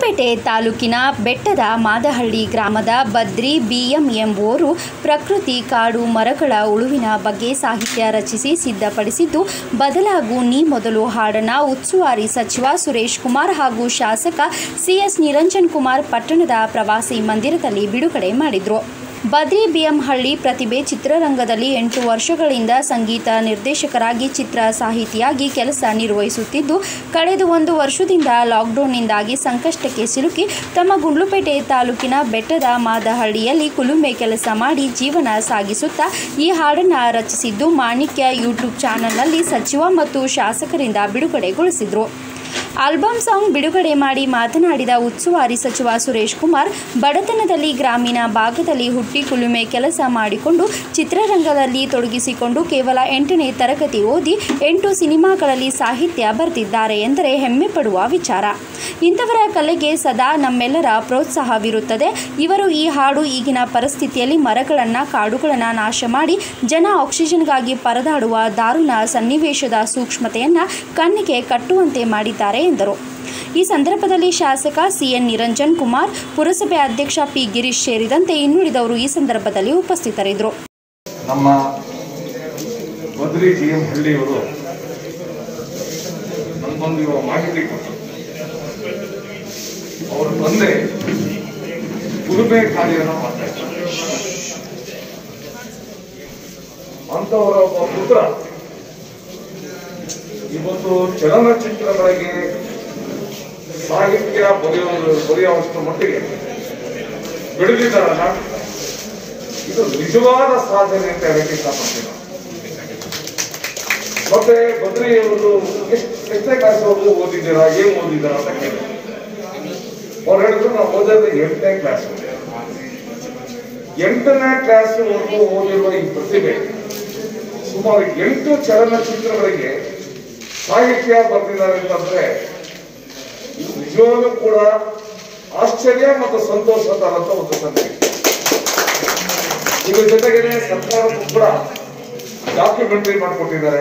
ಗುಂಡ್ಲುಪೇಟೆ ತಾಲೂಕಿನ ಬೆಟ್ಟದ ಮಾದಹಳ್ಳಿ ಗ್ರಾಮದ ಬದ್ರಿ ಬಿಎಂ ಎಂಬುವರು ಪ್ರಕೃತಿ ಕಾಡು ಮರಗಳ ಉಳುವಿನ ಬಗ್ಗೆ ಸಾಹಿತ್ಯ ರಚಿಸಿ ಸಿದ್ಧಪಡಿಸಿದ್ದು ಬದಲಾಗು ನೀ ಮೊದಲು ಹಾಡನ್ನ ಉಸ್ತುವಾರಿ ಸಚಿವ ಸುರೇಶ್ ಕುಮಾರ್ ಹಾಗೂ ಶಾಸಕ ಸಿಎಸ್ ನಿರಂಜನ್ ಕುಮಾರ್ ಪಟ್ಟಣದ ಪ್ರವಾಸಿ ಮಂದಿರದಲ್ಲಿ ಬಿಡುಗಡೆ ಮಾಡಿದರು ಬದ್ರಿ ಬಿಎಂಹಳ್ಳಿ ಪ್ರತಿಭೆ ಚಿತ್ರರಂಗದಲ್ಲಿ ಎಂಟು ವರ್ಷಗಳಿಂದ ಸಂಗೀತ ನಿರ್ದೇಶಕರಾಗಿ ಚಿತ್ರ ಸಾಹಿತಿಯಾಗಿ ಕೆಲಸ ನಿರ್ವಹಿಸುತ್ತಿದ್ದು ಕಳೆದ ಒಂದು ವರ್ಷದಿಂದ ಲಾಕ್ಡೌನ್ನಿಂದಾಗಿ ಸಂಕಷ್ಟಕ್ಕೆ ಸಿಲುಕಿ ತಮ್ಮ ಗುಂಡ್ಲುಪೇಟೆ ತಾಲೂಕಿನ ಬೆಟ್ಟದ ಮಾದಹಳ್ಳಿಯಲ್ಲಿ ಕುಲುಮೆ ಕೆಲಸ ಮಾಡಿ ಜೀವನ ಸಾಗಿಸುತ್ತಾ ಈ ಹಾಡನ್ನು ರಚಿಸಿದ್ದು ಮಾಣಿಕ್ಯ ಯೂಟ್ಯೂಬ್ ಚಾನೆಲ್ನಲ್ಲಿ ಸಚಿವ ಮತ್ತು ಶಾಸಕರಿಂದ ಬಿಡುಗಡೆಗೊಳಿಸಿದರು ಆಲ್ಬಮ್ ಸಾಂಗ್ ಬಿಡುಗಡೆ ಮಾಡಿ ಮಾತನಾಡಿದ ಉಸ್ತುವಾರಿ ಸಚಿವ ಸುರೇಶ್ ಕುಮಾರ್ ಬಡತನದಲ್ಲಿ ಗ್ರಾಮೀಣ ಭಾಗದಲ್ಲಿ ಹುಟ್ಟಿ ಕುಲುಮೆ ಕೆಲಸ ಮಾಡಿಕೊಂಡು ಚಿತ್ರರಂಗದಲ್ಲಿ ತೊಡಗಿಸಿಕೊಂಡು ಕೇವಲ ಎಂಟನೇ ತರಗತಿ ಓದಿ ಎಂಟು ಸಿನಿಮಾಗಳಲ್ಲಿ ಸಾಹಿತ್ಯ ಬರೆದಿದ್ದಾರೆ ಎಂದರೆ ಹೆಮ್ಮೆ ಪಡುವ ವಿಚಾರ ಇಂಥವರ ಕಲೆಗೆ ಸದಾ ನಮ್ಮೆಲ್ಲರ ಪ್ರೋತ್ಸಾಹವಿರುತ್ತದೆ ಇವರು ಈ ಹಾಡು ಈಗಿನ ಪರಿಸ್ಥಿತಿಯಲ್ಲಿ ಮರಗಳನ್ನು ಕಾಡುಗಳನ್ನು ನಾಶ ಮಾಡಿ ಜನ ಆಕ್ಸಿಜನ್ಗಾಗಿ ಪರದಾಡುವ ದಾರುಣ ಸನ್ನಿವೇಶದ ಸೂಕ್ಷ್ಮತೆಯನ್ನು ಕಣ್ಣಿಗೆ ಕಟ್ಟುವಂತೆ ಮಾಡಿದ್ದಾರೆ ಎಂದರು ಈ ಸಂದರ್ಭದಲ್ಲಿ ಶಾಸಕ ಸಿಎನ್ ನಿರಂಜನ್ ಕುಮಾರ್ ಪುರಸಭೆ ಅಧ್ಯಕ್ಷ ಪಿ ಗಿರೀಶ್ ಸೇರಿದಂತೆ ಇನ್ನುಳಿದವರು ಈ ಸಂದರ್ಭದಲ್ಲಿ ಉಪಸ್ಥಿತರಿದ್ದರು ನಮ್ಮ ಬದ್ರಿ ಜಿ ಎಂ ಹಳ್ಳಿಯವರು ನಮಗೊಂದು ಇವಾಗ ಮಾಹಿತಿ ಕೊಟ್ಟರು ಅವ್ರ ತಂದೆ ಉಳುಮೆ ಕಾರ್ಯನ ಮಾಡ್ತಾ ಇದ್ದಾರೆ ಅಂತವರ ಒಬ್ಬ ಪುತ್ರ ಇವತ್ತು ಚಲನಚಿತ್ರಗಳಿಗೆ ಸಾಹಿತ್ಯ ಬರೆಯೋದು ಬರೆಯುವಷ್ಟು ಮಟ್ಟಿಗೆ ಬೆಳೆದಿದ್ದಾರಲ್ಲ ಇದು ನಿಜವಾದ ಸಾಧನೆ ಅಂತ ಹೇಳಕ್ಕೆ ಇಷ್ಟಪಡ್ತೀನಿ ನಾನು. ಮತ್ತೆ ಬದ್ರಿಯವರು ಎಷ್ಟು ಎಷ್ಟನೇ ಕ್ಲಾಸ್ ವರೆಗೂ ಓದಿದ್ದೀರಾ ಏನ್ ಓದಿದ್ದೀರಾ ಅಂತ ಕೇಳಿದ್ರು ಅವ್ರು ಹೇಳಿದ್ರು ನಾವು ಓದೋದು ಎಂಟನೇ ಕ್ಲಾಸ್ ಎಂಟನೇ ಕ್ಲಾಸ್ ವರೆಗೂ ಓದಿರುವ ಈ ಪ್ರತಿಭೆ ಸುಮಾರು ಎಂಟು ಚಲನಚಿತ್ರಗಳಿಗೆ ಸಾಹಿತ್ಯ ಬರೆದಿದ್ದಾರೆ ಅಂತಂದ್ರೆ ಇದು ನಿಜವಾಗ್ಲೂ ಕೂಡ ಆಶ್ಚರ್ಯ ಮತ್ತು ಸಂತೋಷ ತರಂತ ಒಂದು ಸಂಗತಿ ಇದ್ರ ಜೊತೆಗೆ ಸರ್ಕಾರಕ್ಕೂ ಕೂಡ ಡಾಕ್ಯುಮೆಂಟರಿ ಮಾಡಿಕೊಟ್ಟಿದ್ದಾರೆ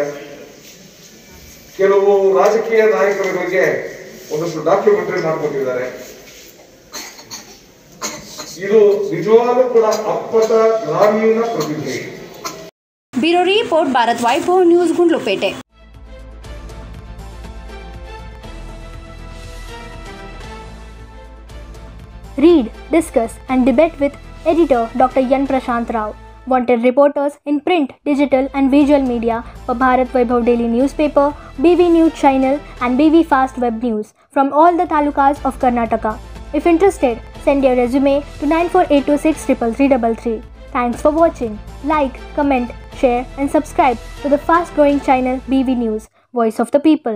ಕೆಲವು ರಾಜಕೀಯ ನಾಯಕರುಗಳಿಗೆ ಒಂದಷ್ಟು ಡಾಕ್ಯುಮೆಂಟರಿ ಮಾಡಿಕೊಟ್ಟಿದ್ದಾರೆ ಇದು ನಿಜವಾಗ್ಲೂ ಕೂಡ ಅಪ್ಪಟ ಗ್ರಾಮೀಣ ಪ್ರತಿಭೆ bureau report Bharat Vaibhav news Gundlupet Read, discuss, and debate with editor Dr. Yan Prashant Rao. Wanted reporters in print, digital, and visual media for Bharat Vaibhav Daily Newspaper, BV News Channel, and BV Fast Web News from all the talukas of Karnataka. If interested, send your resume to 94826 Thanks for watching. Like, comment, share, and subscribe to the fast growing channel BV News, Voice of the People.